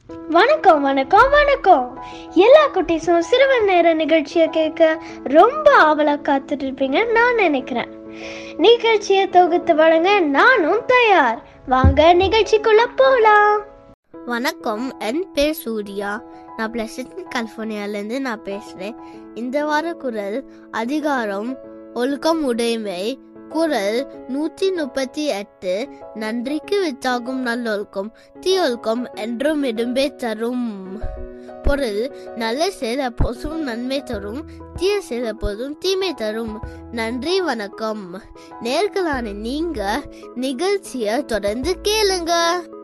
வணக்கம் வணக்கம் வணக்கம் எல்லா குட்டீஸும் சிறுவன் நேர நிகழ்ச்சியை கேட்க ரொம்ப ஆவலா காத்துட்டு இருப்பீங்க நான் நினைக்கிறேன் நிகழ்ச்சியை தொகுத்து வழங்க நானும் தயார் வாங்க நிகழ்ச்சிக்குள்ள போலாம் வணக்கம் என் பேர் சூர்யா நான் பிளசன்ட் கலிஃபோர்னியாலேருந்து நான் பேசுகிறேன் இந்த வார குரல் அதிகாரம் ஒழுக்கம் உடைமை குரல் நூற்றி முப்பத்தி எட்டு நன்றிக்கு வித்தாகும் நல்லொழுக்கம் தீயொழுக்கம் என்றும் இடும்பே தரும் பொருள் நல்ல செயல் எப்போதும் நன்மை தரும் தீய செயல் எப்போதும் தீமை தரும் நன்றி வணக்கம் நேர்களான நீங்க நிகழ்ச்சியை தொடர்ந்து கேளுங்க